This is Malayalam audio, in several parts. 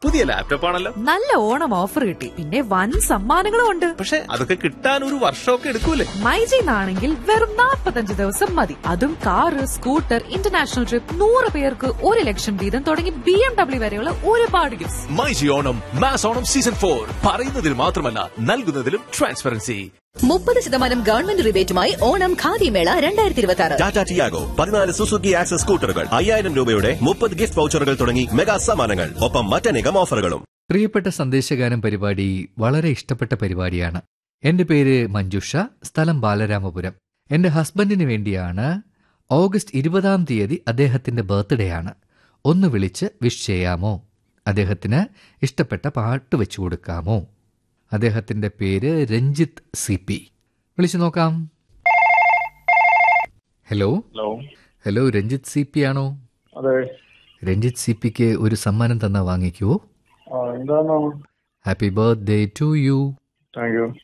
പുതിയ ലാപ്ടോപ്പ് ആണല്ലോ നല്ല ഓണം ഓഫർ കിട്ടി പിന്നെ വൻ സമ്മാനങ്ങളും ഉണ്ട് പക്ഷെ അതൊക്കെ കിട്ടാൻ ഒരു വർഷമൊക്കെ എടുക്കൂലേ മൈജിന്നാണെങ്കിൽ വെറും 45 ദിവസം മതി അതും കാറ് സ്കൂട്ടർ ഇന്റർനാഷണൽ ട്രിപ്പ് നൂറ് പേർക്ക് ഒരു ലക്ഷം വീതം തുടങ്ങി ബി എം ഡബ്ല്യു വരെയുള്ള ഒരുപാട് gift myG Onam mass Onam season four പറയുന്നതിൽ മാത്രമല്ല നൽകുന്നതിലും ട്രാൻസ്പെറൻസി മുപ്പത് ശതമാനം ഗവൺമെന്റ് റിബേറ്റുമായി ഓണം ഖാദി മേള രണ്ടായിരത്തി ഇരുപത്തി ആറ് ടാറ്റ ടിയാഗോ പതിനാല് സുസുക്കി ആക്സസ് സ്കൂട്ടറുകൾ അയ്യായിരം രൂപയുടെ മുപ്പത് ഗിഫ്റ്റ് വൗച്ചറുകൾ തുടങ്ങി മെഗാ സമ്മാനങ്ങൾ ഒപ്പം മറ്റനേകം ഓഫറുകളും പ്രിയപ്പെട്ട സന്ദേശഗാനം പരിപാടി വളരെ ഇഷ്ടപ്പെട്ട പരിപാടിയാണ് എന്റെ പേര് മഞ്ജുഷ സ്ഥലം ബാലരാമപുരം എന്റെ ഹസ്ബൻഡിന് വേണ്ടിയാണ് ഓഗസ്റ്റ് ഇരുപതാം തീയതി അദ്ദേഹത്തിന്റെ ബർത്ത്ഡേ ആണ് ഒന്ന് വിളിച്ച് വിഷ് ചെയ്യാമോ അദ്ദേഹത്തിന് ഇഷ്ടപ്പെട്ട പാട്ട് വെച്ചു കൊടുക്കാമോ അദ്ദേഹത്തിന്റെ പേര് രഞ്ജിത്ത് സി പി വിളിച്ചു നോക്കാം hello hello hello Ranjith C P ആണോ അതെ രഞ്ജിത്ത് സി പിക്ക് ഒരു സമ്മാനം തന്നാ വാങ്ങിക്കുവോ ആ എന്താണ് happy birthday to you thank you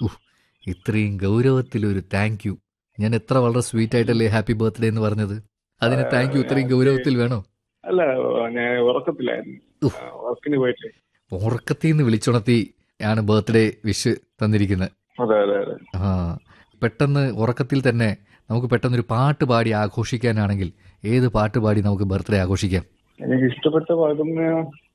ഇത്രയും ഗൗരവത്തിലൊരു താങ്ക് യു ഞാൻ എത്ര വളരെ സ്വീറ്റ് ആയിട്ടല്ലേ ഹാപ്പി ബർത്ത്ഡേ എന്ന് പറഞ്ഞത് അതിന് താങ്ക് യു ഇത്രയും ഗൗരവത്തിൽ വേണോ അല്ല ഞാൻ ഉറക്കത്തിലായിരുന്നു ഉഫ്. ആ, വർക്കിന് പോയിട്ട് ഉറക്കത്തിൽ നിന്ന് വിളിച്ചുണർത്തി ആണ് ബർത്ത്ഡേ വിഷ് തന്നിരിക്കുന്നത് അതെ അതെ അതെ ആ പെട്ടെന്ന് ഉറക്കത്തിൽ തന്നെ നമുക്ക് പെട്ടെന്നൊരു പാട്ട് പാടി ആഘോഷിക്കാനാണെങ്കിൽ ഏത് പാട്ട് പാടി നമുക്ക് ബർത്ത്ഡേ ആഘോഷിക്കാം എനിക്ക് ഇഷ്ടപ്പെട്ട പാടുന്ന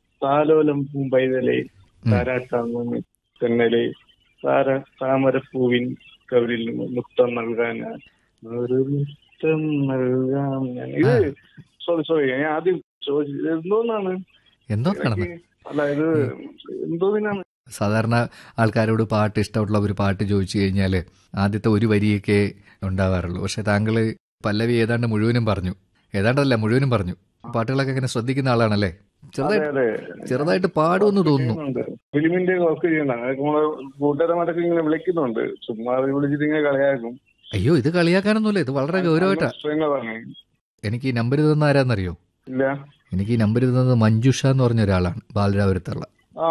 താലോലം പൂമ്പൈതലേ താരാട്ടാങ്ങും തെന്നലെ താര താമരപ്പൂവിൻ കവിളിൽ മുത്തം നൽകാൻ ഞാൻ. ഒരു മുത്തം നൽകാം ഞാൻ ഇത് സോറി സോറി ഞാൻ ആദ്യം ചോദിച്ചത് എന്തോന്നാണ് എന്തോന്നാണെന്ന് എനിക്ക് അല്ല ഇത് എന്തോന്നാണ് സാധാരണ ആൾക്കാരോട് പാട്ട് ഇഷ്ടമുള്ള ഒരു പാട്ട് ചോദിച്ചു കഴിഞ്ഞാൽ ആദ്യത്തെ ഒരു വരിയൊക്കെ ഉണ്ടാവാറുള്ളൂ പക്ഷെ താങ്കൾ പല്ലവി ഏതാണ്ട് മുഴുവനും പറഞ്ഞു ഏതാണ്ടല്ല മുഴുവനും പറഞ്ഞു പാട്ടുകളൊക്കെ അങ്ങനെ ശ്രദ്ധിക്കുന്ന ആളാണല്ലേ അതെ ചെറുതായിട്ട് അതെ ചെറുതായിട്ട് പാടുമെന്ന് തോന്നുന്നു ചെയ്യുന്നുണ്ട്. ഫിലിമിന്റെ വർക്ക് ചെയ്യണം അതൊക്കെ നമ്മളെ കൂട്ടുകാരന്മാരൊക്കെ ഇങ്ങനെ വിളിക്കുന്നുണ്ട് ചുമ്മാ അത് വിളിച്ചിട്ട് ഇങ്ങനെ കളിയാക്കും അയ്യോ ഇത് കളിയാക്കാനൊന്നുമില്ല ഇത് വളരെ ഗൗരവമായിട്ടാ സ്ട്രിങ്ങറാണ് എനിക്ക് ഈ നമ്പർ തന്ന ആരാന്നറിയോ ഇല്ല എനിക്ക് ഈ നമ്പർ തന്നത് മഞ്ജുഷ എന്ന് പറഞ്ഞ ഒരാളാണ് ബാലരാപുരത്തുള്ള ആ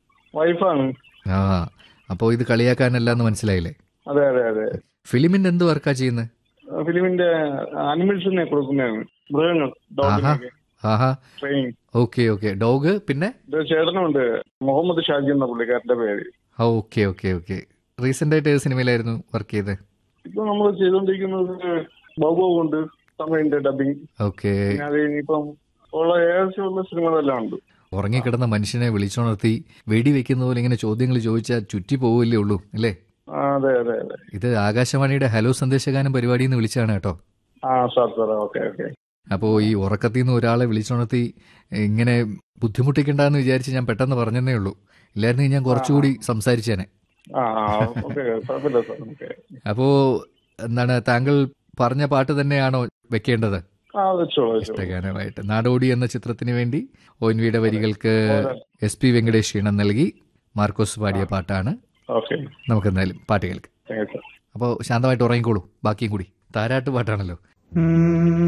വൈഫാണ് ആ അപ്പോൾ ഇത് കളിയാക്കാനല്ല എന്ന് മനസ്സിലായില്ലേ അതെ അതെ അതെ ഫിലിമിന്റെ എന്ത് വർക്കാ ചെയ്യുന്നത് ആ, ഫിലിമിന്റെ അനിമൽസിനെ കൊടുക്കുന്നതാണ് മൃഗങ്ങൾ ആഹാ ഡോഗിനൊക്കെ ആഹാ ട്രെയിൻ ഓക്കെ ഓക്കെ ഡോഗ് പിന്നെ ഇത് ചേട്ടനുണ്ട് മുഹമ്മദ് ഷാജി എന്ന പുള്ളിക്കാരന്റെ പേര് ഓക്കെ ഓക്കെ ഓക്കെ റീസെന്റ് ആയിട്ട് ഏത് സിനിമയിലായിരുന്നു വർക്ക് ചെയ്തത് ഇപ്പൊ നമ്മൾ ചെയ്തുകൊണ്ടിരിക്കുന്നത് ബൗബോ കൊണ്ട് തമിഴിന്റെ ഡബിങ് ഓക്കെ പിന്നെ അത് ഇനിയിപ്പം ഉള്ള ഏകദേശം ഉള്ള സിനിമകളെല്ലാം ഉണ്ട് ഉറങ്ങിക്കിടന്ന മനുഷ്യനെ വിളിച്ചുണർത്തി വെടിവെക്കുന്ന പോലെ ഇങ്ങനെ ചോദ്യങ്ങൾ ചോദിച്ചാൽ ചുറ്റി പോവില്ലേ ഉള്ളൂ അല്ലേ ആ, അതെ അതെ അതെ ഇത് ആകാശവാണിയുടെ ഹലോ സന്ദേശഗാനം പരിപാടിയിൽ നിന്ന് വിളിച്ചാണ് കേട്ടോ ആ സാർ സാർ ഓക്കെ ഓക്കെ അപ്പോൾ ഈ ഉറക്കത്തിൽ നിന്ന് ഒരാളെ വിളിച്ചുണർത്തി ഇങ്ങനെ ബുദ്ധിമുട്ടിക്കണ്ടെന്ന് വിചാരിച്ച് ഞാൻ പെട്ടെന്ന് പറഞ്ഞതേ ഉള്ളൂ ഇല്ലായിരുന്നെങ്കിൽ ഞാൻ കുറച്ചുകൂടി സംസാരിച്ചേനെ ആ ആ ഓക്കെ കുഴപ്പമില്ല സാർ ഓക്കെ അപ്പോൾ എന്താണ് താങ്കൾ പറഞ്ഞ പാട്ട് തന്നെയാണോ വെക്കേണ്ടത് ആ വെച്ചോളൂ വെച്ചോളൂ ഇഷ്ടഗാനമായിട്ട് നാടോടി എന്ന ചിത്രത്തിന് വേണ്ടി ഒ എൻ വിയുടെ വരികൾക്ക് എസ് പി വെങ്കടേഷ് ഈണം നൽകി മാർക്കോസ് പാടിയ പാട്ടാണ് ഓക്കെ നമുക്ക് എന്തായാലും പാട്ട് കേൾക്കാം താങ്ക് യു സാർ അപ്പോൾ ശാന്തമായിട്ട് ഉറങ്ങിക്കോളൂ ബാക്കിയും കൂടി താരാട്ട് പാട്ടാണല്ലോ